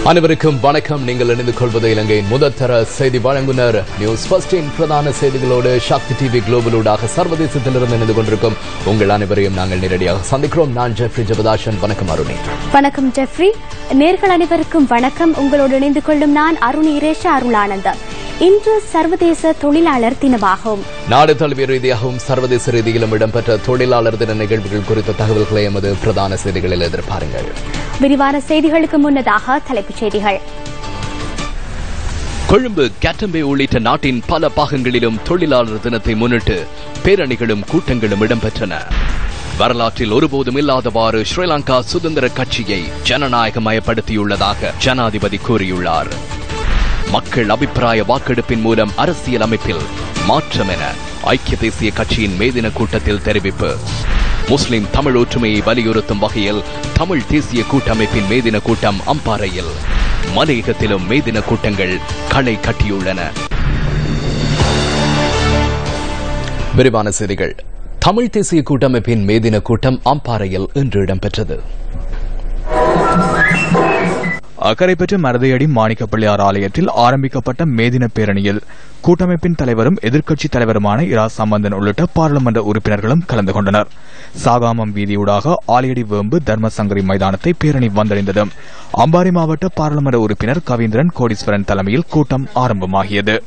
அனைவருக்கும் வணக்கம் நீங்கள் இணைந்து கொள்வது இலங்கையின் முதற்தர செய்தி வழங்குனர் நியூஸ் ஃபர்ஸ்டின் பிரதான செய்திகளோடு சக்தி டிவி குளோபலூடாக சர்வதேசத்திலிருந்து இணைந்து கொண்டிருக்கும் உங்கள் அனைவரையும் நாங்கள் நேரடியாக சந்திக்கிறோம் நான் ஜெஃப்ரி ஜெபதாசன் வணக்கம் அருணி வணக்கம் ஜெஃப்ரி நேர்கள் அனைவருக்கும் வணக்கம் உங்களோடு இணைந்து கொள்ளும் நான் அருண் இரேஷ அருளானந்தம் இன்று சர்வதேச தொழிலாளர் தினமாகும் நாடு தழுவிய ரீதியாகவும் சர்வதேச ரீதியிலும் இடம்பெற்ற தொழிலாளர் தின நிகழ்வுகள் குறித்த தகவல்களை எமது பிரதான செய்திகளில் எதிர்பாருங்கள் விரிவான செய்திகளுக்கு முன்னதாக தலைப்புச் செய்திகள் கொழும்பு கேட்டம்பே உள்ளிட்ட நாட்டின் பல பாகங்களிலும் தொழிலாளர் தினத்தை முன்னிட்டு பேரணிகளும் கூட்டங்களும் இடம்பெற்றன வரலாற்றில் ஒருபோதும் இல்லாதவாறு ஸ்ரீலங்கா சுதந்திர கட்சியை ஜனநாயகமயப்படுத்தியுள்ளதாக ஜனாதிபதி கூறியுள்ளார் மக்கள் அபிப்பிராய வாக்கெடுப்பின் மூலம் அரசியல் அமைப்பில் மாற்றம் என ஐக்கிய தேசிய கட்சியின் மேதின கூட்டத்தில் தெரிவிப்பு முஸ்லிம் தமிழ் ஒற்றுமையை வலியுறுத்தும் வகையில் தமிழ் தேசிய கூட்டமைப்பின் மேதின கூட்டம் அம்பாறையில் மலையகத்திலும் மேதின கூட்டங்கள் களை கட்டியுள்ளன விரிவான செய்திகள் தமிழ் தேசிய கூட்டமைப்பின் மேதின கூட்டம் அம்பாறையில் இன்று இடம்பெற்றது அக்கரைப்பற்று மருதையடி மாணிக்கப்பள்ளியார் ஆலயத்தில் ஆரம்பிக்கப்பட்ட மேதின பேரணியில் கூட்டமைப்பின் தலைவரும் எதிர்க்கட்சித் தலைவருமான இரா சம்பந்தன் உள்ளிட்ட பாராளுமன்ற உறுப்பினர்களும் கலந்து கொண்டனர் சாகாமம் வீதியூடாக ஆலியடி வேம்பு தர்மசங்கரி மைதானத்தை பேரணி வந்தடைந்தது அம்பாறை மாவட்ட பாராளுமன்ற உறுப்பினர் கவீந்திரன் கோடீஸ்வரன் தலைமையில் கூட்டம் ஆரம்பமாகியது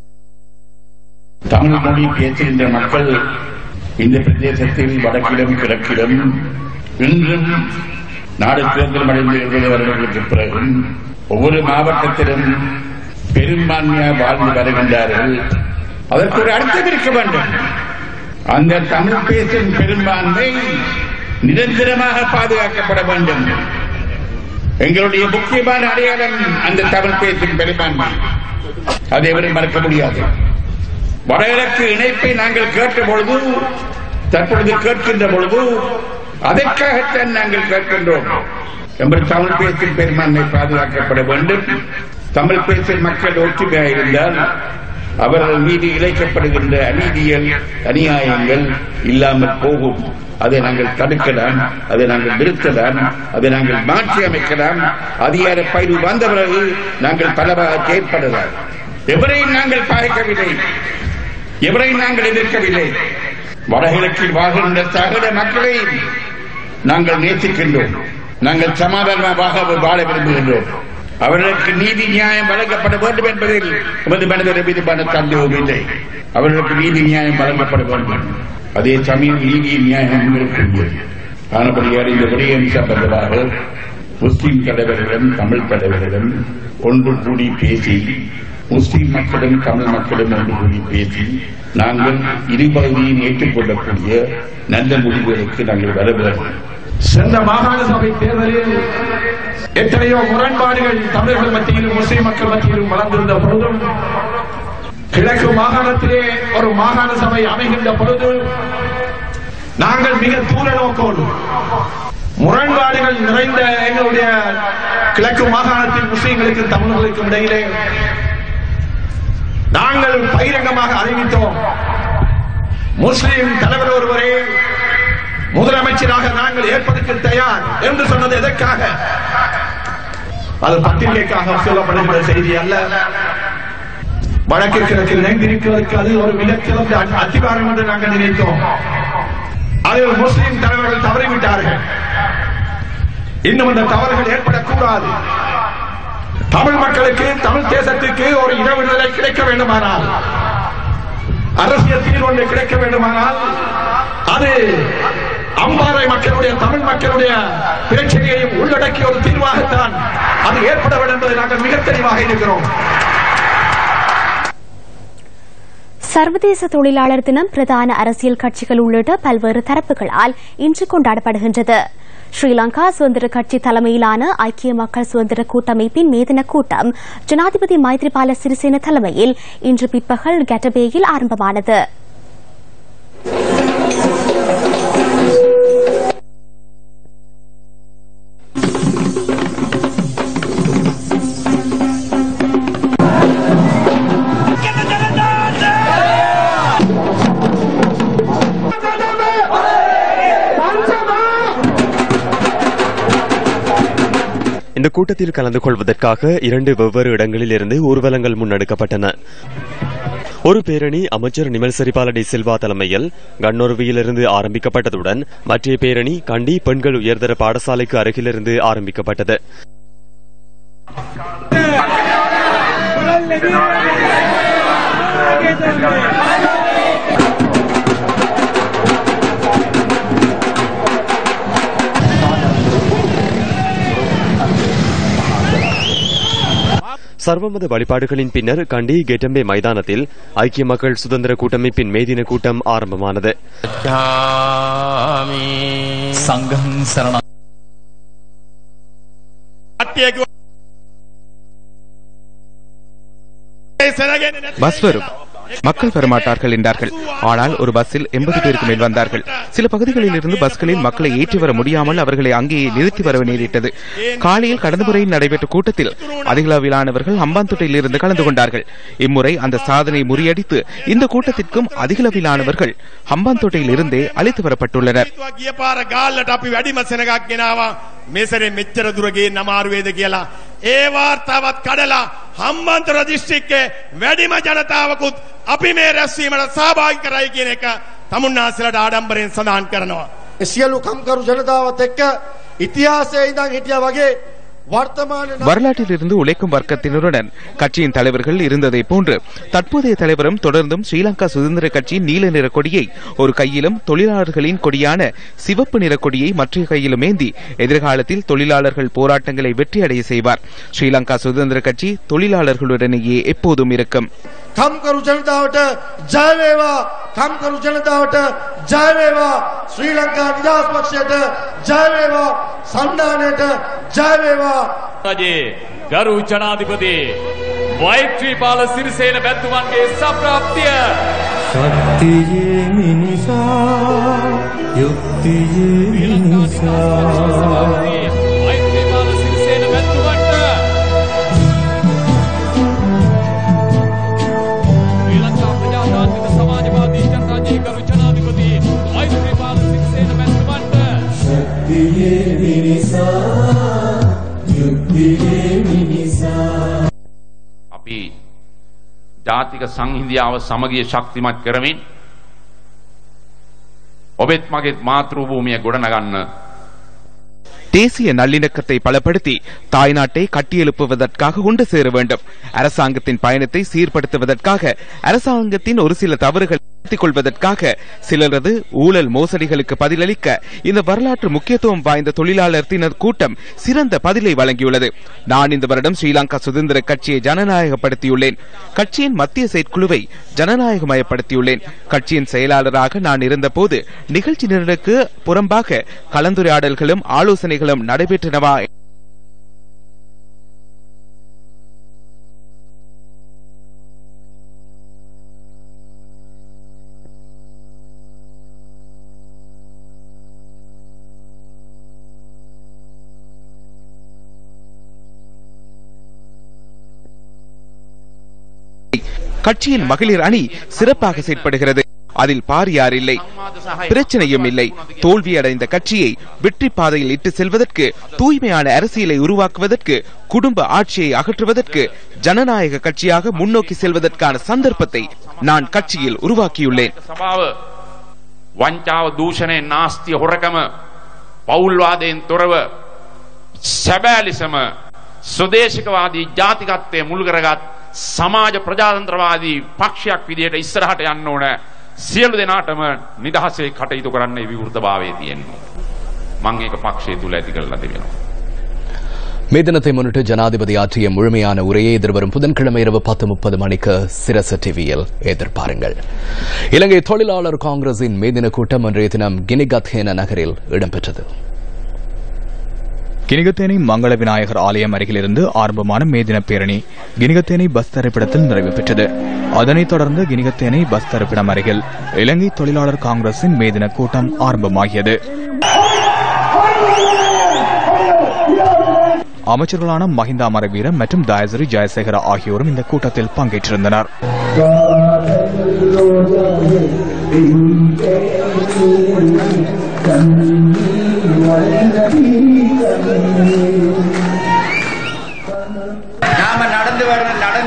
தமிழ் மொழி பேசுகின்ற மக்கள் இந்த பிரதேசத்தில் வடக்கிலும் கிழக்கிலும் இன்றும் நாடு சுதந்திரம் அடைந்து இருபது வருடங்களுக்கு பிறகு ஒவ்வொரு மாவட்டத்திலும் பெரும்பான்மையாக வாழ்ந்து வருகின்றார்கள் அதற்கு ஒரு அர்த்தம் இருக்க வேண்டும் அந்த தமிழ் பேசும் பெரும்பான்மை நிரந்தரமாக பாதுகாக்கப்பட வேண்டும் எங்களுடைய முக்கியமான அடையாளம் அந்த தமிழ் பேசும் பெரும்பான்மை அதை எவரும் மறக்க முடியாது வடகிழக்கு இணைப்பை நாங்கள் கேட்ட பொழுது தற்பொழுது கேட்கின்ற பொழுது அதற்காகத்தான் நாங்கள் கேட்கின்றோம் எங்கள் தமிழ் பேசும் பெரும்பான்மை பாதுகாக்கப்பட வேண்டும் தமிழ் பேசும் மக்கள் ஒற்றுமையாக இருந்தால் அவர்கள் மீது இழைக்கப்படுகின்ற அநீதிகள் அநியாயங்கள் இல்லாமல் போகும் அதை நாங்கள் தடுக்கலாம் அதை நாங்கள் நிறுத்தலாம் அதை நாங்கள் மாற்றி அமைக்கலாம் அதிகார பயிர் வந்த பிறகு நாங்கள் பலவாக செயற்படலாம் எவரையும் நாங்கள் பாதிக்கவில்லை எவரையும் நாங்கள் எதிர்க்கவில்லை வடகிழக்கில் வாழ்கின்ற சகல மக்களை நாங்கள் நேசிக்கின்றோம் நாங்கள் சமாதானமாக வாழ விரும்புகின்றோம் அவர்களுக்கு நீதி நியாயம் வழங்கப்பட வேண்டும் என்பதில் எமது மனிதர் மீதுமான சந்தேகம் இல்லை அவர்களுக்கு நீதி நியாயம் வழங்கப்பட வேண்டும் அதே சமயம் நீதி நியாயம் இருக்கக்கூடியது ஆனபடியால் இந்த விடயம் சம்பந்தமாக முஸ்லிம் தலைவர்களிடம் தமிழ் தலைவர்களிடம் ஒன்று கூடி பேசி முஸ்லிம் மக்களும் தமிழ் மக்களும் ஒன்று கூடி பேசி நாங்கள் இரு பகுதியும் ஏற்றுக்கொள்ளக்கூடிய நல்ல முடிவுகளுக்கு நாங்கள் வர வேண்டும் சென்ற மாகாண சபை தேர்தலில் எத்தனையோ முரண்பாடுகள் தமிழர்கள் மத்தியிலும் முஸ்லிம் மக்கள் மத்தியிலும் வளர்ந்திருந்த பொழுதும் கிழக்கு மாகாணத்திலே ஒரு மாகாண சபை அமைகின்ற பொழுது நாங்கள் மிக தூர நோக்கோடு முரண்பாடுகள் நிறைந்த எங்களுடைய கிழக்கு மாகாணத்தில் முஸ்லிம்களுக்கும் தமிழர்களுக்கும் இடையிலே நாங்கள் பகிரங்கமாக அறிவித்தோம் முஸ்லிம் தலைவர் ஒருவரே முதலமைச்சராக நாங்கள் ஏற்படுத்த தயார் என்று சொன்னது எதற்காக அது பத்திரிகைக்காக சொல்லப்படுகிற செய்தி அல்ல வடக்கு கிழக்கு இணைந்திருக்கிறதுக்கு அது ஒரு மிகச்சிறந்த அத்திவாரம் என்று நாங்கள் நினைத்தோம் அதில் முஸ்லிம் தலைவர்கள் தவறிவிட்டார்கள் இன்னும் அந்த தவறுகள் ஏற்படக்கூடாது தமிழ் மக்களுக்கு தமிழ் தேசத்துக்கு ஒரு இடவிடுதலை கிடைக்க வேண்டுமானால் அரசியல் தீர்வு ஒன்று கிடைக்க வேண்டுமானால் அது அம்பாறை மக்களுடைய தமிழ் மக்களுடைய பிரச்சனையையும் உள்ளடக்கிய ஒரு தீர்வாகத்தான் அது ஏற்பட வேண்டும் என்பதை நாங்கள் மிக தெளிவாக இருக்கிறோம் சர்வதேச தொழிலாளர் தினம் பிரதான அரசியல் கட்சிகள் உள்ளிட்ட பல்வேறு தரப்புகளால் இன்று கொண்டாடப்படுகின்றது ஸ்ரீலங்கா சுதந்திர கட்சி தலைமையிலான ஐக்கிய மக்கள் சுதந்திர கூட்டமைப்பின் மேதின கூட்டம் ஜனாதிபதி மைத்ரிபால சிறிசேன தலைமையில் இன்று பிற்பகல் கெட்டபேயில் ஆரம்பமானது இந்த கூட்டத்தில் கலந்து கொள்வதற்காக இரண்டு வெவ்வேறு இடங்களில் இருந்து ஊர்வலங்கள் முன்னெடுக்கப்பட்டன ஒரு பேரணி அமைச்சர் நிமல் சரிபால டி சில்வா தலைமையில் கண்ணொருவியிலிருந்து ஆரம்பிக்கப்பட்டதுடன் மற்ற பேரணி கண்டி பெண்கள் உயர்தர பாடசாலைக்கு அருகிலிருந்து ஆரம்பிக்கப்பட்டது சர்வமத வழிபாடுகளின் பின்னர் கண்டி கெட்டம்பே மைதானத்தில் ஐக்கிய மக்கள் சுதந்திர கூட்டமைப்பின் மேதின கூட்டம் ஆரம்பமானது සංගහන් සරණ பஸ் வரும் மக்கள் வரமாட்டார்கள் என்றார்கள் ஆனால் ஒரு பஸ்ஸில் எண்பது பேருக்கு மேல் வந்தார்கள் சில பகுதிகளில் இருந்து பஸ்களில் மக்களை ஏற்றி வர முடியாமல் அவர்களை அங்கேயே நிறுத்தி வர நேரிட்டது காலையில் கடந்த முறையில் நடைபெற்ற கூட்டத்தில் அதிகளவிலானவர்கள் ஹம்பாந்தோட்டையில் இருந்து கலந்து கொண்டார்கள் இம்முறை அந்த சாதனை முறியடித்து இந்த கூட்டத்திற்கும் அதிகளவிலானவர்கள் ஹம்பாந்தோட்டையில் இருந்தே அழைத்து வரப்பட்டுள்ளனர் ගිය පාර ගාල්ලට අපි වැඩිම සෙනගක් ගෙනාවා මේසරේ මෙච්චර දුර ගේන්න අමාරු වේද කියලා ඒ වාර්තාවත් කඩලා හම්බන්තොට දිස්ත්‍රික්කේ වැඩිම ජනතාවකුත් අපි මේ රැස්වීමට සහභාගී කරයි කියන එක තමුන්නාසලට ආඩම්බරෙන් සඳහන් කරනවා සියලු කම්කරු ජනතාවත් එක්ක ඉතිහාසයේ ඉඳන් හිටියා වගේ වර්තමාන வரலாற்றில் இருந்து உழைக்கும் வர்க்கத்தினருடன் கட்சியின் தலைவர்கள் இருந்ததை போன்று தற்போதைய தலைவரும் தொடர்ந்தும் ஸ்ரீலங்கா சுதந்திர கட்சியின் நீல நிற கொடியை ஒரு கையிலும் தொழிலாளர்களின் கொடியான சிவப்பு நிற கொடியை மற்ற கையிலும் ஏந்தி எதிர்காலத்தில் தொழிலாளர்கள் போராட்டங்களை வெற்றியடைய செய்வார் ஸ்ரீலங்கா சுதந்திர கட்சி தொழிலாளர்களுடனேயே எப்போதும் இருக்கும் කම්කරු ජනතාවට ජය වේවා කම්කරු ජනතාවට ජය වේවා ශ්‍රී ලංකා නිදහස් පක්ෂයට ජය වේවා සන්ධානයට ජය වේවා රජයේ ගරු ජනාධිපති වෛත්‍රීපාල සිරිසේන බැත්තුමන්ගේ සප්‍රාප්තිය ශක්තියේ මිනිසා යුක්තියේ මිනිසා වෛත්‍රීපාල සිරිසේන බැත්තුමන්ට ශ්‍රී ලංකා ප්‍රජාතාන්ත්‍රික සමාජවාදී ජනරජයේ ගරු ජනාධිපති වෛත්‍රීපාල සිරිසේන බැත්තුමන්ට ශක්තියේ මිනිසා යුක්තියේ මිනිසා අපි ජාතික සංහිඳියාව සමගිය ශක්තිමත් කරමින් ඔබෙත් මගෙත් මාතෘ භූමිය ගොඩනගන්න தேசிய நல்லிணக்கத்தை பலப்படுத்தி தாய்நாட்டை கட்டியெழுப்புவதற்காக கொண்டு சேர வேண்டும் அரசாங்கத்தின் பயணத்தை சீர்படுத்துவதற்காக அரசாங்கத்தின் ஒரு சில தவறுகள் திருத்திக் கொள்வதற்காக சிலரது ஊழல் மோசடிகளுக்கு பதிலளிக்க இந்த வரலாற்று முக்கியத்துவம் வாய்ந்த தொழிலாளர் தினர் கூட்டம் சிறந்த பதிலை வழங்கியுள்ளது நான் இந்த வருடம் ஸ்ரீலங்கா சுதந்திர கட்சியை ஜனநாயகப்படுத்தியுள்ளேன் கட்சியின் மத்திய செயற்குழுவை ஜனநாயகமயப்படுத்தியுள்ளேன் கட்சியின் செயலாளராக நான் இருந்தபோது நிகழ்ச்சி நிரலுக்கு புறம்பாக கலந்துரையாடல்களும் ஆலோசனைகளும் நடைபெற்றனவா கட்சியின் மகளிர் அணி சிறப்பாக செயற்படுகிறது அதில் பாரியார் இல்லை பிரச்சனையும் இல்லை தோல்வி அடைந்த கட்சியை வெற்றி பாதையில் இட்டு செல்வதற்கு தூய்மையான அரசியலை உருவாக்குவதற்கு குடும்ப ஆட்சியை அகற்றுவதற்கு ஜனநாயக கட்சியாக முன்னோக்கி செல்வதற்கான சந்தர்ப்பத்தை நான் கட்சியில் உருவாக்கியுள்ளேன் සභාව වංචාව දූෂණය නාස්තිය හොරකම පවුල්වාදයෙන් තොරව සැබෑලිසම ස්වදේශකවාදී ජාතිකත්වය මුල්කරගත් සමාජ ප්‍රජාතන්ත්‍රවාදී පක්ෂයක් විදියට ඉස්සරහට යන්න ඕන සියලු දෙනාටම නිදහසේ කටයුතු කරන්න විවෘතභාවය තියෙනවා. මං ඒක පක්ෂය තුළ ඇති කරලා තිබෙනවා. மே தினத்தை முன்னிட்டு ஜனாதிபதி ஆற்றிய முழுமையான உரையை எதிர்வரும் புதன்கிழமை இரவு பத்து முப்பது மணிக்கு சிரச டிவியில் எதிர்பாருங்கள் இலங்கை தொழிலாளர் காங்கிரசின் மே தின கூட்டம் இன்றைய தினம் கினிகத்ஹேன நகரில் இடம்பெற்றது கினிகத்தேனை மங்கள விநாயகர் ஆலயம் அருகிலிருந்து ஆரம்பமான மேதின பேரணி கினிகத்தேனை பஸ் தரிப்பிடத்தில் நிறைவு பெற்றது அதனைத் தொடர்ந்து கினிகத்தேனை பஸ் தரிப்பிடம் அருகில் இலங்கை தொழிலாளர் காங்கிரசின் மேதின கூட்டம் ஆரம்பமாகியது அமைச்சர்களான மஹிந்தா மரவீர மற்றும் தயசரி ஜெயசேகர ஆகியோரும் இந்த கூட்டத்தில் பங்கேற்றிருந்தனர்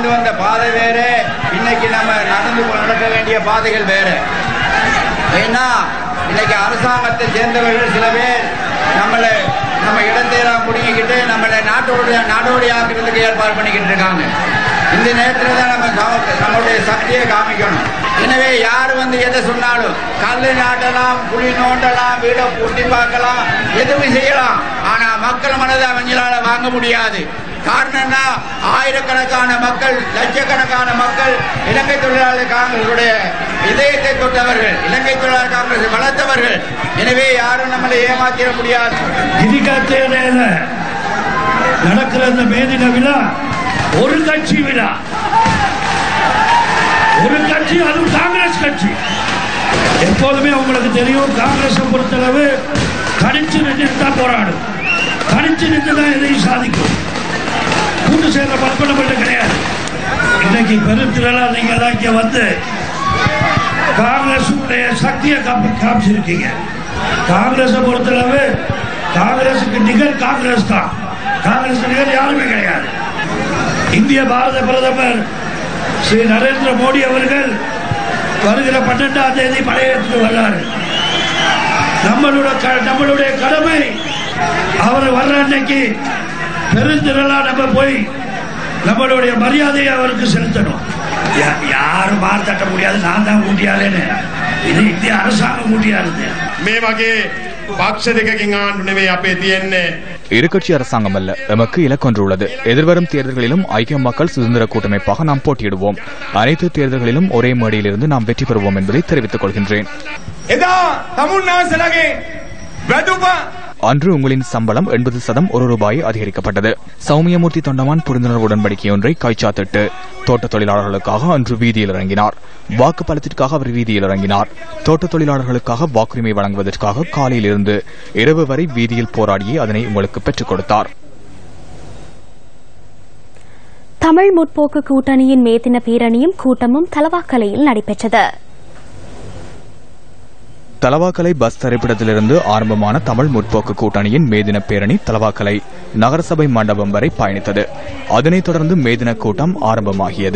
நடந்து வந்த பாதை வேற இன்னைக்கு நம்ம நடந்து கொ- நடக்க வேண்டிய பாதைகள் வேற ஏன்னா இன்னைக்கு அரசாங்கத்தை சேர்ந்தவர்கள் சில பேர் நம்மளை நம்ம இடத்தையெல்லாம் பிடிங்கிக்கிட்டு நம்மளை நாட்டோடைய நாடோடி ஆக்குறதுக்கு ஏற்பாடு பண்ணிக்கிட்டு இருக்காங்க இந்த நேரத்தில் தான் நம்ம சம- நம்மளுடைய சக்தியை காமிக்கணும் எனவே யார் வந்து எதை சொன்னாலும் கல் நாட்டலாம் குழி நோண்டலாம் வீடை பூட்டி பார்க்கலாம் எதுவும் செய்யலாம் ஆனா மக்கள் மனதை அவங்களால வாங்க முடியாது காரணம்னா ஆயிரக்கணக்கான மக்கள் லட்சக்கணக்கான மக்கள் இலங்கை தொழிலாளர் காங்கிரசுடைய இதயத்தை தொட்டவர்கள் இலங்கை தொழிலாளர் காங்கிரஸ் வளர்த்தவர்கள் எனவே யாரும் நம்மளை ஏமாத்திட முடியாது இதிகாத்தேனையில நடக்கிற இந்த மேதின விழா ஒரு கட்சி விழா ஒரு கட்சி அதுவும் காங்கிரஸ் கட்சி எப்போதுமே உங்களுக்கு தெரியும் காங்கிரஸை பொறுத்தளவு கணிச்சு நின்று தான் போராடும் கணிச்சு நின்று தான் எதையும் சாதிக்கும் கூட்டு சேர்ற பழக்கம் நம்மள்ட்ட கிடையாது இன்னைக்கு பெருத்திரளா நீங்க எல்லாம் இங்க வந்து காங்கிரசுடைய சக்தியை காப்பி- காமிச்சிருக்கீங்க காங்கிரஸை பொறுத்தளவு காங்கிரசுக்கு நிகர் காங்கிரஸ் தான் காங்கிரஸ் நிகர் யாருமே கிடையாது இந்திய பாரத பிரதமர் ஸ்ரீ நரேந்திர மோடி அவர்கள் வருகிற பன்னெண்டாம் தேதி படையெடுத்து வர்றாரு நம்மளுடைய க- நம்மளுடைய கடமை அவர் வர்ற அன்னைக்கு பெருந்திரளா நம்ம போய் நம்மளுடைய மரியாதையை அவருக்கு செலுத்தணும் யா- யாரும் மாறு தட்ட முடியாது நான் தான் ஊட்டியாலேன்னு இது இந்திய அரசாங்கம் ஊட்டியாருது මේ වගේ පක්ෂ දෙකකින් ආණ්ඩු නෙවෙයි අපේ තියෙන්නේ இருகட்சி அரசாங்கம் அல்ல எமக்கு இலக்கொன்று உள்ளது எதிர்வரும் தேர்தல்களிலும் ஐக்கிய மக்கள் சுதந்திர கூட்டமைப்பாக நாம் போட்டியிடுவோம் அனைத்து தேர்தல்களிலும் ஒரே மேடையிலிருந்து நாம் வெற்றி பெறுவோம் என்பதை தெரிவித்துக் கொள்கின்றேன் එදා තමුන්නාසලගේ වැදුප அன்று உங்களின் சம்பளம் எண்பது சதம் ஒரு ரூபாய் அதிகரிக்கப்பட்டது சௌமியமூர்த்தி தொண்டமான் புரிந்துணர்வு உடன்படிக்கை ஒன்றை கைச்சாத்திட்டு தோட்ட தொழிலாளர்களுக்காக அன்று வீதியில் இறங்கினார் வாக்கு பலத்திற்காக அவர் வீதியில் இறங்கினார் தோட்ட தொழிலாளர்களுக்காக வாக்குரிமை வழங்குவதற்காக காலையில் இருந்து இரவு வரை வீதியில் போராடியே அதனை உங்களுக்கு பெற்றுக் கொடுத்தார் தமிழ் முற்போக்கு கூட்டணியின் மேதின பேரணியும் கூட்டமும் தலவாக்கலையில் நடைபெற்றது தலவாக்கலை பஸ் தரிப்பிடத்திலிருந்து ஆரம்பமான தமிழ் முற்போக்கு கூட்டணியின் மேதின பேரணி தலவாக்கலை நகரசபை மண்டபம் வரை பயணித்தது அதனைத் தொடர்ந்து மேதின கூட்டம் ஆரம்பமாகியது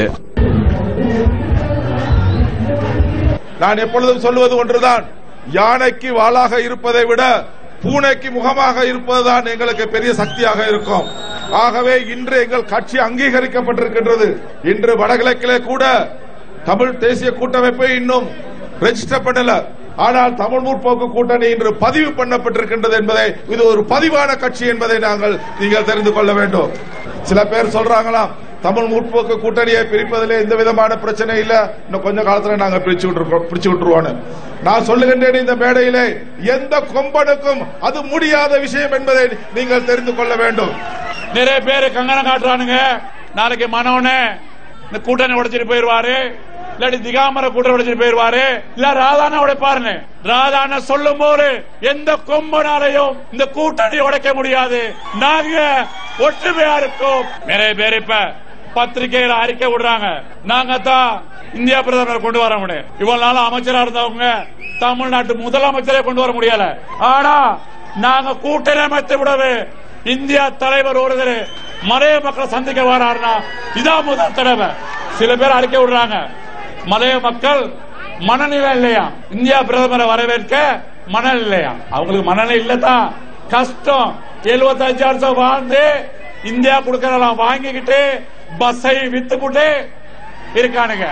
நான் எப்பொழுதும் சொல்லுவது ஒன்றுதான் யானைக்கு வாளாக இருப்பதை விட பூனைக்கு முகமாக இருப்பதுதான் எங்களுக்கு பெரிய சக்தியாக இருக்கும் ஆகவே இன்று எங்கள் கட்சி அங்கீகரிக்கப்பட்டிருக்கின்றது இன்று வடகிழக்கிலே கூட தமிழ் தேசிய கூட்டமைப்பை இன்னும் ரெஜிஸ்டர் பண்ணல ஆனால் தமிழ் முற்போக்கு கூட்டணி இன்று பதிவு பண்ணப்பட்டிருக்கின்றது என்பதை இது ஒரு பதிவான கட்சி என்பதை நாங்கள் நீங்கள் தெரிந்து கொள்ள வேண்டும் சில பேர் சொல்றாங்களாம் தமிழ் முற்போக்கு கூட்டணியை பிரிப்பதிலே எந்த விதமான பிரச்சனை இல்ல இன்னும் கொஞ்ச காலத்துல நாங்க பிரிச்சு விட்டுருக்கோம் பிரிச்சு விட்டுருவோம் நான் சொல்லுகின்றேன் இந்த மேடையிலே எந்த கொம்பனுக்கும் அது முடியாத விஷயம் என்பதை நீங்கள் தெரிந்து கொள்ள வேண்டும் நிறைய பேர் கங்கணம் காட்டுறானுங்க நாளைக்கு மனோனே இந்த கூட்டணி உடைச்சிட்டு போயிருவாரு இல்லாட்டி திகாமர கூட்டணி உடைச்சிட்டு போயிருவாரு இல்ல ராதான உடைப்பாருன்னு ராதான சொல்லும் போது எந்த கொம்பனாலையும் இந்த கூட்டணி உடைக்க முடியாது நாங்க ஒற்றுமையா இருக்கோம் நிறைய பேர் இப்ப பத்திரிகையில அறிக்கை விடுறாங்க நாங்க தான் இந்தியா பிரதமர் கொண்டு வர முடியும் இவ்வளவு நாள் அமைச்சரா இருந்தவங்க தமிழ்நாட்டு முதலமைச்சரை கொண்டு வர முடியல ஆனா நாங்க கூட்டணி அமைத்து விடவே இந்தியா தலைவர் ஒருத்தர் மலைய மக்களை சந்திக்க வராருன்னா இதான் முதல் தடவை சில பேர் அறிக்கை விடுறாங்க மலைய மக்கள் மனநிலை இல்லையா இந்தியா பிரதமரை வரவேற்க மனநிலை இல்லையா அவங்களுக்கு மனநிலை இல்லதான் கஷ்டம் எழுபத்தஞ்சு வருஷம் வாழ்ந்து இந்தியா கொடுக்கறதெல்லாம் வாங்கிக்கிட்டு பஸ்ஸை வித்துப்புட்டு இருக்கானுங்க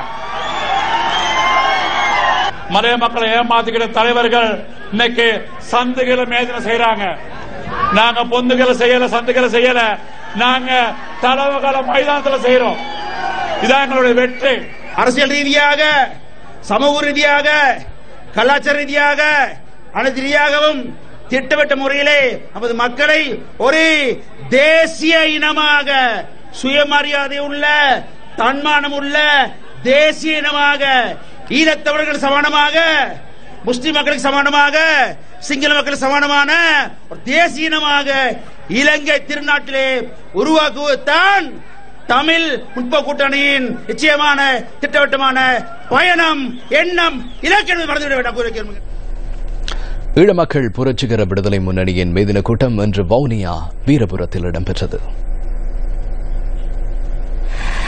மலைய மக்களை ஏமாத்திக்கிட்ட தலைவர்கள் இன்னைக்கு சந்துகளை மேதனை செய்யறாங்க நாங்க பொந்துகளை செய்யல சந்துகளை செய்யல நாங்க தலைவகால மைதானத்துல செய்யறோம் இதான் எங்களுடைய வெற்றி அரசியல் ரீதியாக சமூக ரீதியாக கலாச்சார ரீதியாக அனைத்து ரீதியாகவும் திட்டமிட்ட முறையிலே நமது மக்களை ஒரு தேசிய இனமாக சுயமரியாதை உள்ள தன்மானம் உள்ள தேசிய இனமாக ஈழத்தவர்கள் சமானமாக முஸ்லிம் மக்களுக்கு சமானமாக சிங்கள மக்களுக்கு சமானமான ஒரு தேசிய இனமாக இலங்கை திருநாட்டிலே உருவாக்குவதுதான் தமிழ் முற்போக்கு கூட்டணியின் நிச்சயமான திட்டவட்டமான பயணம் எண்ணம் இலக்கு என்பதை மறந்துவிட வேண்டாம் கூறுகிறேன். ஈழமக்கள் புரட்சிகர விடுதலை முன்னணியின் மேதின கூட்டம் இன்று வவுனியா வீரபுரத்தில் இடம்பெற்றது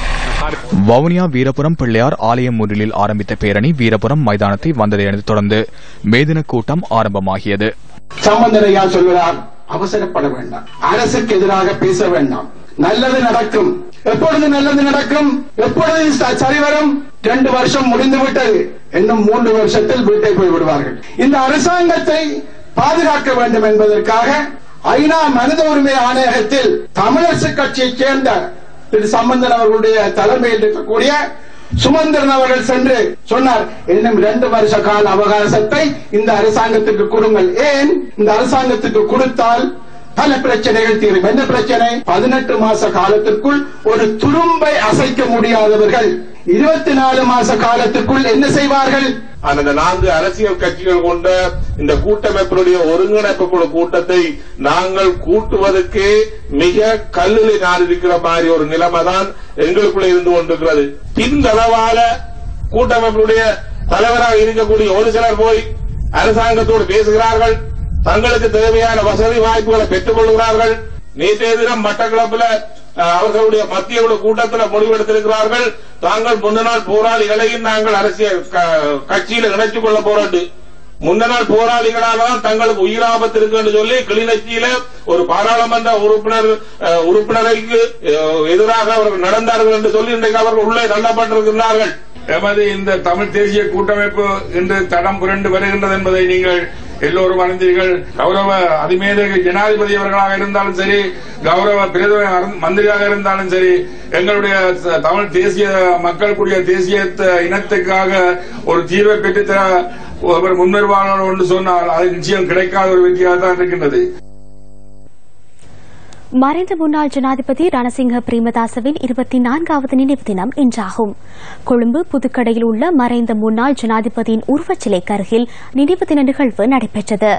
வவுனியா வீரபுரம் பிள்ளையார் ஆலயம் முன்னிலில் ஆரம்பித்த பேரணி வீரபுரம் மைதானத்தை வந்ததையடுத்து தொடர்ந்து மேதின கூட்டம் ஆரம்பமாகியது சம்பந்தரையா சொல்கிறார் அவசரப்பட வேண்டாம் அரசுக்கு எதிராக பேச வேண்டாம் நல்லது நடக்கும் எப்பொழுது நல்லது நடக்கும் எப்பொழுது ச- சரி வரும் ரெண்டு வருஷம் முடிந்து விட்டது இன்னும் மூன்று வருஷத்தில் வீட்டை போய் விடுவார்கள் இந்த அரசாங்கத்தை பாதுகாக்க வேண்டும் என்பதற்காக ஐநா மனித உரிமை ஆணையகத்தில் தமிழரசு கட்சியைச் சேர்ந்த திரு சம்பந்தன் அவர்களுடைய தலைமையில் இருக்கக்கூடிய சுமந்திரன் அவர்கள் சென்று சொன்னார் இன்னும் இரண்டு வருஷ கால அவகாசத்தை இந்த அரசாங்கத்துக்கு கொடுங்கள் ஏன் இந்த அரசாங்கத்துக்கு கொடுத்தால் பல பிரச்சனைகள் தீரும் என்ன பிரச்சனை பதினெட்டு மாச காலத்திற்குள் ஒரு துரும்பை அசைக்க முடியாதவர்கள் இருபத்தி நாலு மாச காலத்திற்குள் என்ன செய்வார்கள் அந்த நான்கு அரசியல் கட்சிகள் கொண்ட இந்த கூட்டமைப்பினுடைய ஒருங்கிணைப்பு குழு கூட்டத்தை நாங்கள் கூட்டுவதற்கே மிக கல்லில் நாள் இருக்கிற மாதிரி ஒரு நிலைமை தான் எங்களுக்குள்ள இருந்து கொண்டிருக்கிறது பின்தளவால கூட்டமைப்பினுடைய தலைவராக இருக்கக்கூடிய ஒரு சிலர் போய் அரசாங்கத்தோடு பேசுகிறார்கள் தங்களுக்கு தேவையான வசதி வாய்ப்புகளை பெற்றுக் கொள்கிறார்கள் நேற்றைய தினம் மட்டக்களப்பில் அஹ், அவர்களுடைய மத்திய குழு கூட்டத்தில் முடிவெடுத்திருக்கிறார்கள் தாங்கள் முன்ன நாள் போராளிகளையும் நாங்கள் அரசியல் க- கட்சியில் இணைத்துக் கொள்ள போறோம் முன்ன நாள் போராளிகளால் தான் தங்களுக்கு உயிராபத்து இருக்கு என்று சொல்லி கிளிநொச்சியில ஒரு பாராளுமன்ற உறுப்பினர் அஹ், உறுப்பினருக்கு அஹ், எதிராக அவர்கள் நடந்தார்கள் என்று சொல்லி இன்றைக்கு அவர்கள் உள்ளே தள்ளப்பட்டிருக்கிறார்கள் எமது இந்த தமிழ் தேசிய கூட்டமைப்பு இன்று தடம் புரண்டு வருகின்றது என்பதை நீங்கள் எல்லோரும் அறிந்தீர்கள் கௌரவ அதிமேதக ஜனாதிபதி அவர்களாக இருந்தாலும் சரி கௌரவ பிரதம அர- மந்திரியாக இருந்தாலும் சரி எங்களுடைய ச- தமிழ் தேசிய மக்கள் கூடிய தேசிய த- இனத்துக்காக ஒரு தீர்வை பெற்றுத்தர ஒருவர் முன்வருவார்கள் என்று சொன்னால் அது நிச்சயம் கிடைக்காத ஒரு வெற்றியாக தான் இருக்கின்றது மறைந்த முன்னாள் ஜனாதிபதி ரணசிங்க பிரேமதாசவின் இருபத்தி நான்காவது நினைவு தினம் இன்றாகும் கொழும்பு புதுக்கடையில் உள்ள மறைந்த முன்னாள் ஜனாதிபதியின் உருவச்சிலைக்கு அருகில் நினைவு தின நிகழ்வு நடைபெற்றது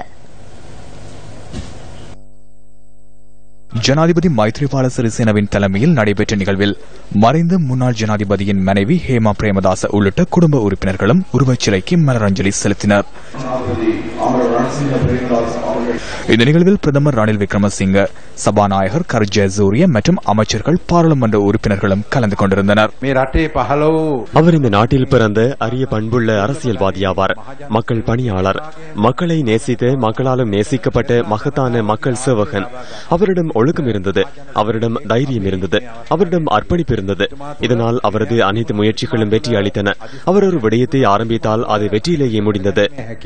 ஜனாதிபதி மைத்ரிபால சிறிசேனவின் தலைமையில் நடைபெற்ற நிகழ்வில் மறைந்த முன்னாள் ஜனாதிபதியின் மனைவி ஹேமா பிரேமதாச உள்ளிட்ட குடும்ப உறுப்பினர்களும் உருவச்சிலைக்கு மலரஞ்சலி செலுத்தினர் இந்த நிகழ்வில் பிரதமர் ரணில் விக்ரமசிங்க சபாநாயகர் கர் ஜெயசூரிய மற்றும் அமைச்சர்கள் பாராளுமன்ற உறுப்பினர்களும் கலந்து கொண்டிருந்தனர் அவர் இந்த நாட்டில் பிறந்த அரிய பண்புள்ள அரசியல்வாதியாவார் மக்கள் பணியாளர் மக்களை நேசித்த மக்களாலும் நேசிக்கப்பட்ட மகத்தான மக்கள் சேவகன் அவரிடம் ஒழுக்கம் இருந்தது அவரிடம் தைரியம் இருந்தது அவரிடம் அர்ப்பணிப்பு இருந்தது இதனால் அவரது அனைத்து முயற்சிகளும் வெற்றி அளித்தன அவர் ஒரு விடயத்தை ஆரம்பித்தால் அது வெற்றியிலேயே முடிந்தது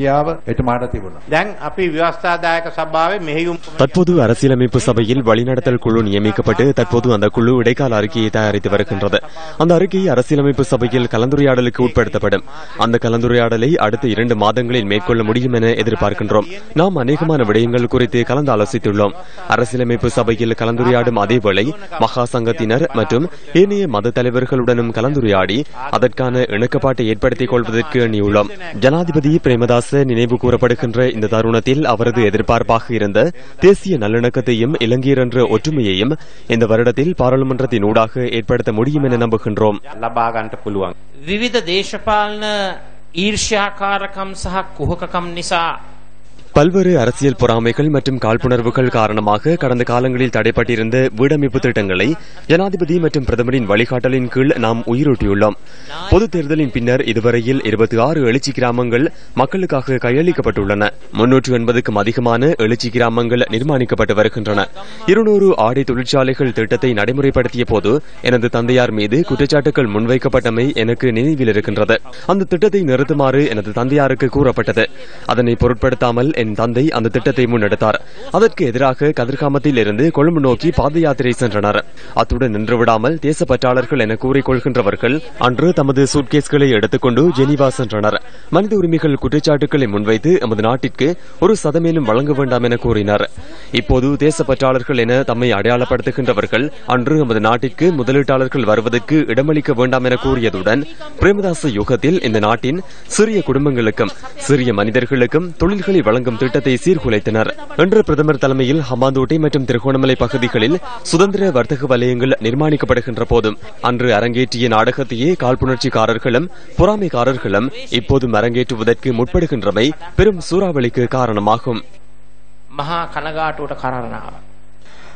දැන් අපි ව්‍යවස්ථාදායක සභාවේ මෙහෙයුම් தற்போது அரசியலமைப்பு சபையில் வழிநடத்தல் குழு நியமிக்கப்பட்டு தற்போது அந்த குழு இடைக்கால அறிக்கையை தயாரித்து வருகின்றது அந்த அறிக்கை அரசியலமைப்பு சபையில் கலந்துரையாடலுக்கு உட்படுத்தப்படும் அந்த கலந்துரையாடலை அடுத்த இரண்டு மாதங்களில் மேற்கொள்ள முடியும் என எதிர்பார்க்கின்றோம் நாம் அநேகமான விடயங்கள் குறித்து கலந்து ஆலோசித்துள்ளோம் அரசியலமைப்பு சபையில் கலந்துரையாடும் அதேவேளை மகா சங்கத்தினர் மற்றும் ஏனைய மத தலைவர்களுடனும் கலந்துரையாடி அதற்கான இணக்கப்பாட்டை ஏற்படுத்திக் கொள்வதற்கு எண்ணியுள்ளோம் ஜனாதிபதி பிரேமதாச நினைவு கூறப்படுகின்ற இந்த தருணத்தில் அவரது எதிர்பார்ப்பாக இருந்த தேசிய நல்லிணக்கத்தையும் இலங்கையர் என்ற ஒற்றுமையையும் இந்த வருடத்தில் பாராளுமன்றத்தின் ஊடாக ஏற்படுத்த முடியும் என நம்புகின்றோம் ලබා ගන්නට පුළුවන්. විවිධ දේශපාලන ඊර්ෂ්‍යාකාරකම් සහ කුහකකම් නිසා பல்வேறு அரசியல் பொறாமைகள் மற்றும் காழ்ப்புணர்வுகள் காரணமாக கடந்த காலங்களில் தடைப்பட்டிருந்த வீடமைப்பு திட்டங்களை ஜனாதிபதி மற்றும் பிரதமரின் வழிகாட்டலின் கீழ் நாம் உயிரூட்டியுள்ளோம் பொது தேர்தலின் பின்னர் இதுவரையில் இருபத்தி ஆறு எழுச்சி கிராமங்கள் மக்களுக்காக கையளிக்கப்பட்டுள்ளன முன்னூற்று எண்பதுக்கும் அதிகமான எழுச்சி கிராமங்கள் நிர்மாணிக்கப்பட்டு வருகின்றன இருநூறு ஆடை தொழிற்சாலைகள் திட்டத்தை நடைமுறைப்படுத்திய போது எனது தந்தையார் மீது குற்றச்சாட்டுகள் முன்வைக்கப்பட்டமை எனக்கு நினைவில் இருக்கின்றது அந்த திட்டத்தை நிறுத்துமாறு எனது தந்தையாருக்கு கூறப்பட்டது அதனை பொருட்படுத்தாமல் என் தந்தை அந்த திட்டத்தை முன்னெடுத்தார் அதற்கு எதிராக கதிர்காமத்தில் இருந்து கொழும்பு நோக்கி பாத யாத்திரை சென்றனர் அத்துடன் நின்றுவிடாமல் தேசப்பற்றாளர்கள் என கூறிக்கொள்கின்றவர்கள் அன்று தமது சூட்கேஸ்களை எடுத்துக்கொண்டு ஜெனீவா சென்றனர் மனித உரிமைகள் குற்றச்சாட்டுகளை முன்வைத்து எமது நாட்டிற்கு ஒரு சதமேனும் வழங்க வேண்டாம் என கூறினர் இப்போது தேசப்பற்றாளர்கள் என தம்மை அடையாளப்படுத்துகின்றவர்கள் அன்று எமது நாட்டிற்கு முதலீட்டாளர்கள் வருவதற்கு இடமளிக்க வேண்டாம் என கூறியதுடன் பிரேமதாச யுகத்தில் இந்த நாட்டின் சிறிய குடும்பங்களுக்கும் சிறிய மனிதர்களுக்கும் தொழில்களை வழங்கும் திட்டத்தை சீர்குலைத்தனர் இன்று பிரதமர் தலைமையில் ஹமாந்தோட்டை மற்றும் திருகோணமலை பகுதிகளில் சுதந்திர வர்த்தக வலயங்கள் நிர்மாணிக்கப்படுகின்ற போதும் அன்று அரங்கேற்றிய நாடகத்தையே காழ்ப்புணர்ச்சிக்காரர்களும் பொறாமைக்காரர்களும் இப்போதும் அரங்கேற்றுவதற்கு முற்படுகின்றமை பெரும் சூறாவளிக்கு காரணமாகும் මහා කනගාටුවට කරණාව.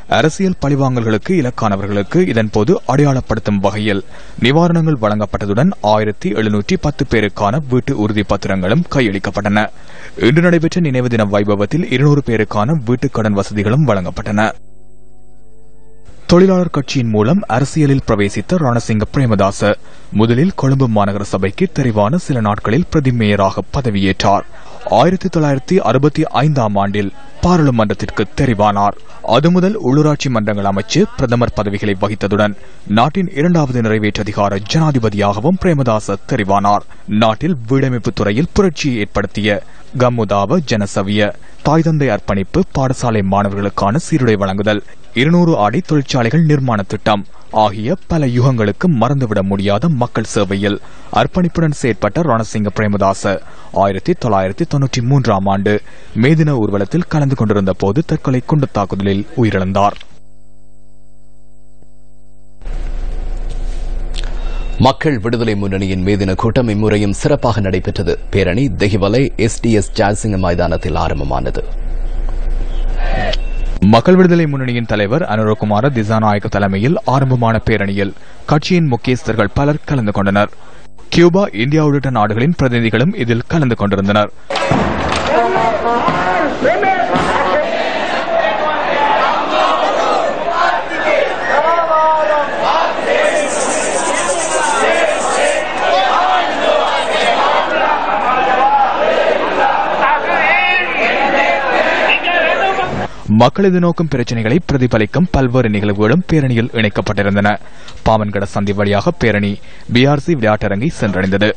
அரசியல் பழிவாங்கல்களுக்கு இலக்கானவர்களுக்கு இதன்போது அடையாளப்படுத்தும் வகையில் நிவாரணங்கள் வழங்கப்பட்டதுடன் ஆயிரத்தி எழுநூற்றி பத்து பேருக்கான வீட்டு உறுதி பத்திரங்களும் கையளிக்கப்பட்டன இன்று நடைபெற்ற நினைவு தின வைபவத்தில் இருநூறு பேருக்கான வீட்டுக் கடன் வசதிகளும் வழங்கப்பட்டன தொழிலாளர் கட்சியின் மூலம் அரசியலில் பிரவேசித்த ரணசிங்க பிரேமதாச முதலில் கொழும்பு மாநகர சபைக்கு தெரிவான சில நாட்களில் பிரதி மேயராக பதவியேற்றார் ஆயிரத்தி தொள்ளாயிரத்தி அறுபத்தி ஐந்தாம் ஆண்டில் பாராளுமன்றத்திற்கு தெரிவானார் அது முதல் உள்ளூராட்சி மன்றங்கள் அமைச்சு பிரதமர் பதவிகளை வகித்ததுடன் நாட்டின் இரண்டாவது நிறைவேற்றதிகார ஜனாதிபதியாகவும் பிரேமதாச தெரிவானார் நாட்டில் வீடமைப்பு துறையில் புரட்சியை ஏற்படுத்திய கம்முதாவ ஜனசவிய தாய் தந்தை அர்ப்பணிப்பு பாடசாலை மாணவர்களுக்கான சீருடை வழங்குதல் இருநூறு அடி தொழிற்சாலைகள் நிர்மாண திட்டம் ஆகிய பல யுகங்களுக்கு மறந்துவிட முடியாத மக்கள் சேவையில் அர்ப்பணிப்புடன் செயற்பட்ட ரணசிங்க பிரேமதாச ஆயிரத்தி தொள்ளாயிரத்தி தொன்னூற்றி மூன்றாம் ஆண்டு மேதின ஊர்வலத்தில் கலந்து கொண்டிருந்த போது தற்கொலை குண்டு தாக்குதலில் உயிரிழந்தார் மக்கள் விடுதலை முன்னணியின் மீதின கூட்டம் இம்முறையும் சிறப்பாக நடைபெற்றது பேரணி தெஹிவலை எஸ்டிஎஸ் ஜாசிங்க மைதானத்தில் ஆரம்பமானது மக்கள் விடுதலை முன்னணியின் தலைவர் அனுரகுமார திசாநாயக்க தலைமையில் ஆரம்பமான பேரணியில் கட்சியின் முக்கியஸ்தர்கள் பலர் கலந்து கொண்டனர் கியூபா இந்தியா உள்ளிட்ட நாடுகளின் பிரதிநிதிகளும் இதில் கலந்து கொண்டிருந்தனர் மக்கள் எதிர்நோக்கும் பிரச்சனைகளை பிரதிபலிக்கும் பல்வேறு நிகழ்வுகளும் பேரணியில் இணைக்கப்பட்டிருந்தன பாமன்கட சந்தி வழியாக பேரணி பிஆர்சி விளையாட்டரங்கை சென்றடைந்தது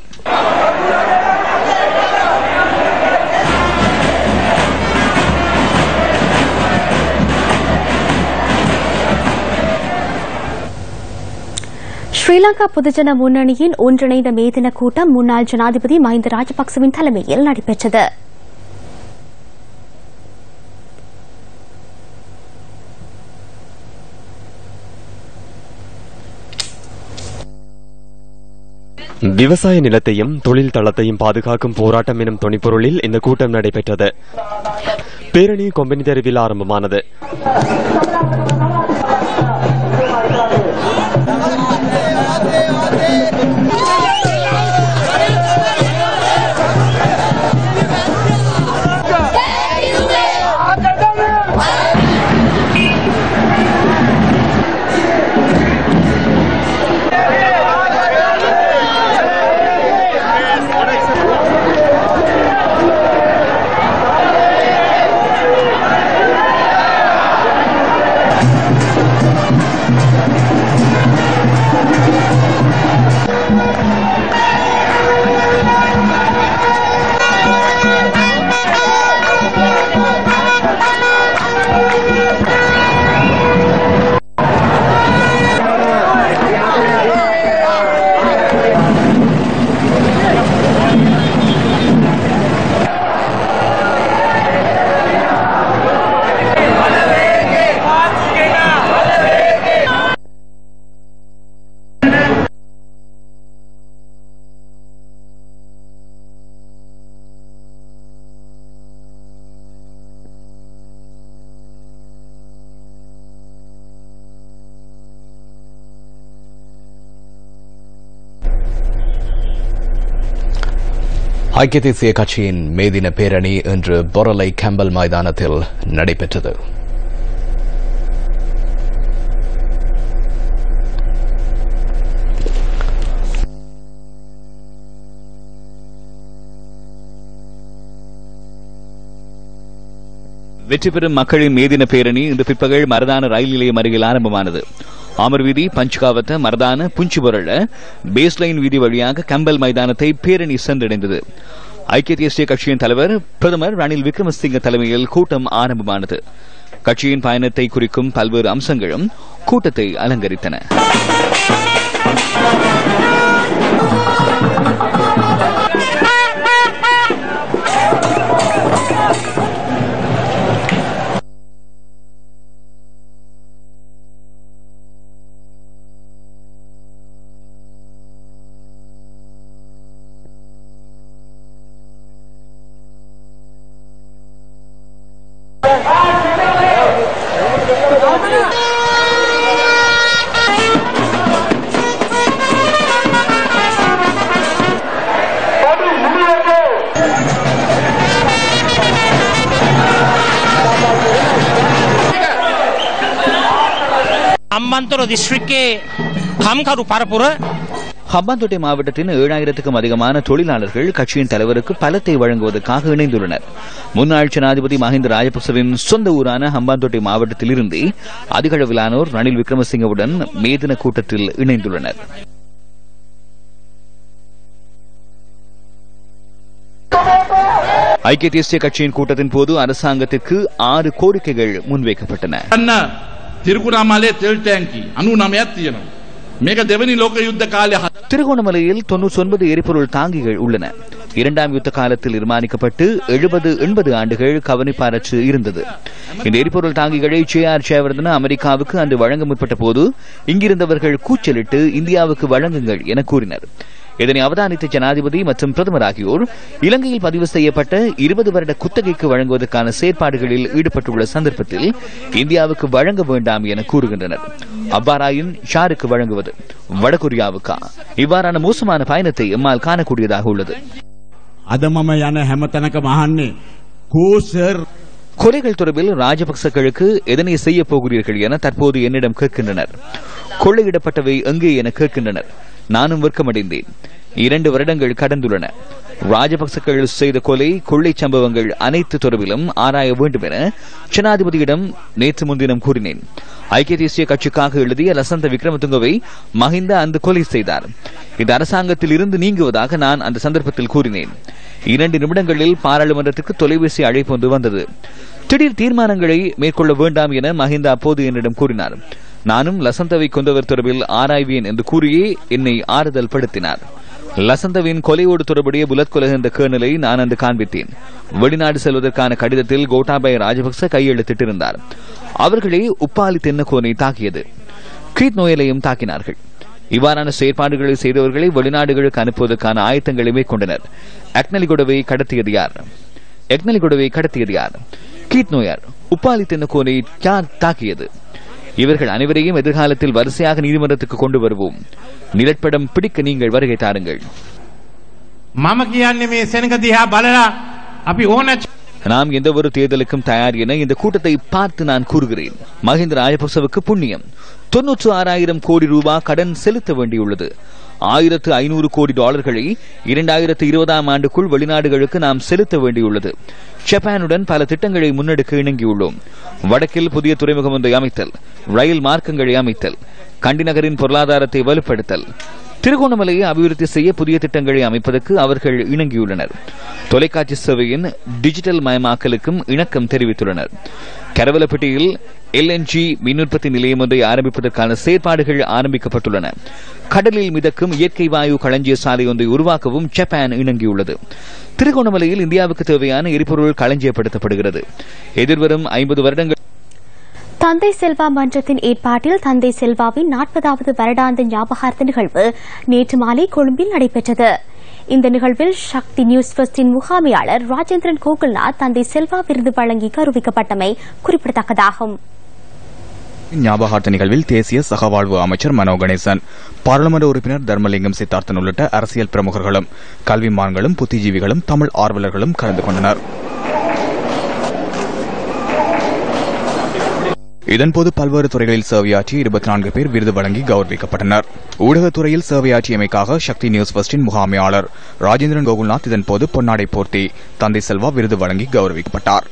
ஸ்ரீலங்கா பொதுஜன முன்னணியின் ஒன்றிணைந்த மேதின கூட்டம் முன்னாள் ஜனாதிபதி மஹிந்த ராஜபக்சவின் தலைமையில் நடைபெற்றது விவசாய நிலத்தையும் தொழில் தளத்தையும் பாதுகாக்கும் போராட்டம் எனும் துணிப்பொருளில் இந்த கூட்டம் நடைபெற்றது பேரணி கொம்பனி தெருவில் ஆரம்பமானது ஐக்கிய தேசிய கட்சியின் மேதின பேரணி இன்று பொரலை கேம்பல் மைதானத்தில் நடைபெற்றது வெற்றி பெறும் மக்களின் மேதின பேரணி இன்று பிற்பகல் மரதான ரயில் நிலையம் அருகில் ஆரம்பமானது ஆமர் வீதி பஞ்ச்காவத்த மரதான புஞ்சுபொருள பேஸ்லைன் வீதி வழியாக கம்பல் மைதானத்தை பேரணி சென்றடைந்தது ஐக்கிய தேசிய கட்சியின் தலைவர் பிரதமர் ரணில் விக்ரமசிங்க தலைமையில் கூட்டம் ஆரம்பமானது கட்சியின் பயணத்தை குறிக்கும் பல்வேறு அம்சங்களும் கூட்டத்தை அலங்கரித்தன හම්බන්තොට දිස්ත්‍රික්කේ කම්කරු පරපුර ஹம்பாந்தோட்டை மாவட்டத்தின் ஏழாயிரத்துக்கும் அதிகமான தொழிலாளர்கள் கட்சியின் தலைவருக்கு பலத்தை வழங்குவதற்காக இணைந்துள்ளனர் முன்னாள் ஜனாதிபதி மஹிந்த ராஜபக்சவின் சொந்த ஊரான ஹம்பாந்தோட்டை மாவட்டத்திலிருந்து அதிக அளவிலானோர் ரணில் விக்ரமசிங்கவுடன் மேதின கூட்டத்தில் இணைந்துள்ளனர் ஐக்கிய தேசிய கட்சியின் கூட்டத்தின் போது அரசாங்கத்திற்கு ஆறு கோரிக்கைகள் முன்வைக்கப்பட்டன අන්න තිරකුණාමලේ තෙල් ටෑන්කි අනු නමයක් තියෙනවා. මේක දෙවනි ලෝක යුද්ධ කාලය හද- திருகோணமலையில் தொன்னூற்றி ஒன்பது எரிபொருள் தாங்கிகள் உள்ளன இரண்டாம் யுத்த காலத்தில் நிர்மாணிக்கப்பட்டு எழுபது எண்பது ஆண்டுகள் கவனிப்பாரற்று இருந்தது இந்த எரிபொருள் தாங்கிகளை ஜே ஆர் ஜெயவர்தன அமெரிக்காவுக்கு அன்று வழங்க முற்பட்ட போது இங்கிருந்தவர்கள் கூச்சலிட்டு இந்தியாவுக்கு வழங்குங்கள் என கூறினர் இதனை அவதானித்த ஜனாதிபதி மற்றும் பிரதமர் ஆகியோர் இலங்கையில் பதிவு செய்யப்பட்ட இருபது வருட குத்தகைக்கு வழங்குவதற்கான செயற்பாடுகளில் ஈடுபட்டுள்ள சந்தர்ப்பத்தில் இந்தியாவுக்கு வழங்க வேண்டாம் என கூறுகின்றனர் அவ்வாறாயின் ஷாருக்கு வழங்குவது வடகொரியாவுக்கா இவ்வாறான மோசமான பயணத்தை எம்மால் காணக்கூடியதாக உள்ளது අද මම යන හැම තැනකම අහන්නේ කෝසර් கொலைகள் தொடர்பில் ராஜபக்சக்களுக்கு எதனை செய்ய போகிறீர்கள் என தற்போது என்னிடம் கேட்கின்றனர் கொள்ளையிடப்பட்டவை எங்கே என கேட்கின்றனர் நானும் வெட்கமடைந்தேன் இரண்டு வருடங்கள் கடந்துள்ளன ராஜபக்சக்கள் செய்த கொலை கொள்ளை சம்பவங்கள் அனைத்து தொடர்பிலும் ஆராய வேண்டும் என ஜனாதிபதியிடம் நேற்று முன்தினம் கூறினேன் ஐக்கிய தேசிய கட்சிக்காக எழுதிய லசந்த விக்ரமதுங்கவை மஹிந்த அந்த கொலை செய்தார் இந்த அரசாங்கத்தில் இருந்து நீங்குவதாக நான் அந்த சந்தர்ப்பத்தில் கூறினேன் இரண்டு நிமிடங்களில் பாராளுமன்றத்திற்கு தொலைபேசி அழைப்பு ஒன்று வந்தது திடீர் தீர்மானங்களை மேற்கொள்ள வேண்டாம் என மஹிந்த அப்போது என்னிடம் கூறினார் நானும் லசந்தவை கொண்டவர் தொடர்பில் ஆராய்வேன் என்று கூறியே என்னை ஆறுதல் படுத்தினார் லசந்தவின் கொலையோடு தொடர்புடைய புலத் கொலை என்ற கேர்னலை நான் அன்று காண்பித்தேன் வெளிநாடு செல்வதற்கான கடிதத்தில் கோட்டாபய ராஜபக்ச கையெழுத்திட்டிருந்தார் அவர்களே உப்பாலி தென்னகோனை தாக்கியது கீட் நோயலையும் தாக்கினார்கள் இவ்வாறான செயற்பாடுகளை செய்தவர்களை வெளிநாடுகளுக்கு அனுப்புவதற்கான ஆயத்தங்களை மேற்கொண்டனர் அக்னலிகொடவை கடத்தியது யார் எக்னலிகொடவை கடத்தியது யார் கீட் நோயார் உப்பாலி தென்னகோனை யார் தாக்கியது இவர்கள் அனைவரையும் எதிர்காலத்தில் வரிசையாக நீதிமன்றத்துக்கு கொண்டு வருவோம் நிலப்படம் பிடிக்க நீங்கள் வருகை தாருங்கள் මම කියන්නේ මේ සෙනක දිහා බලලා අපි ඕන நாம் எந்த ஒரு தேர்தலுக்கும் தயார் என இந்த கூட்டத்தை பார்த்து நான் கூறுகிறேன் மஹிந்த ராஜபக்சவுக்கு புண்ணியம் தொன்னூற்று ஆறாயிரம் கோடி ரூபாய் கடன் செலுத்த வேண்டியுள்ளது ஆயிரத்து ஐநூறு கோடி டாலர்களை இரண்டாயிரத்து இருபதாம் ஆண்டுக்குள் வெளிநாடுகளுக்கு நாம் செலுத்த வேண்டியுள்ளது ஜப்பானுடன் பல திட்டங்களை முன்னெடுக்க இணங்கியுள்ளோம் வடக்கில் புதிய துறைமுகம் ஒன்றை அமைத்தல் ரயில் மார்க்கங்களை அமைத்தல் கண்டி நகரின் பொருளாதாரத்தை வலுப்படுத்தல் திருகோணமலையை அபிவிருத்தி செய்ய புதிய திட்டங்களை அமைப்பதற்கு அவர்கள் இணங்கியுள்ளனர் தொலைக்காட்சி சேவையின் டிஜிட்டல் மயமாக்கலுக்கும் இணக்கம் தெரிவித்துள்ளனர் கரவலப்பட்டியில் எல்என்ஜி மின் உற்பத்தி நிலையம் ஒன்றை ஆரம்பிப்பதற்கான செயற்பாடுகள் ஆரம்பிக்கப்பட்டுள்ளன கடலில் மிதக்கும் இயற்கை வாயு களஞ்சிய சாலை ஒன்றை உருவாக்கவும் ஜப்பான் இணங்கியுள்ளது திருகோணமலையில் இந்தியாவுக்கு தேவையான எரிபொருள் களஞ்சியப்படுத்தப்படுகிறது எதிர்வரும் ஐம்பது வருடங்கள் தந்தை செல்வா மன்றத்தின் ஏற்பாட்டில் தந்தை செல்வாவின் நாற்பதாவது வருடாந்த ஞாபகார்த்த நிகழ்வு நேற்று மாலை கொழும்பில் நடைபெற்றது இந்த நிகழ்வில் சக்தி நியூஸ் ஃபர்ஸ்டின் முகாமையாளர் ராஜேந்திரன் கோகுல்நாத் தந்தை செல்வா விருது வழங்கி கௌரவிக்கப்பட்டமை குறிப்பிடத்தக்கதாகும் ஞாபகார்த்த நிகழ்வில் தேசிய சகவாழ்வு அமைச்சர் மனோ கணேசன் பாராளுமன்ற உறுப்பினர் தர்மலிங்கம் சித்தார்த்தன் உள்ளிட்ட அரசியல் பிரமுகர்களும் கல்விமான்களும் புத்திஜீவிகளும் தமிழ் ஆர்வலர்களும் கலந்து கொண்டனர் இதன்போது பல்வேறு துறைகளில் சேவையாற்றிய இருபத்தி நான்கு பேர் விருது வழங்கி கௌரவிக்கப்பட்டனர் ஊடகத்துறையில் சேவையாற்றியமைக்காக சக்தி நியூஸ் ஃபர்ஸ்டின் முகாமையாளர் ராஜேந்திரன் கோகுல்நாத் இதன்போது பொன்னாடை போர்த்தி தந்தை செல்வா விருது வழங்கி கௌரவிக்கப்பட்டார்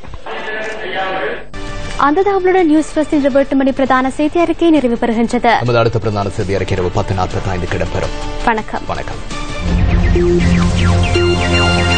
அந்த தகவலுடன் நியூஸ் ஃபர்ஸ்டின் இருபத்தி மணி பிரதான செய்தி அறிக்கை நிறைவு பெறுகின்றது நமது அடுத்த பிரதான செய்தி அறிக்கை இரவு பத்து நாற்பத்தி ஐந்து இடம்பெறும் வணக்கம் வணக்கம்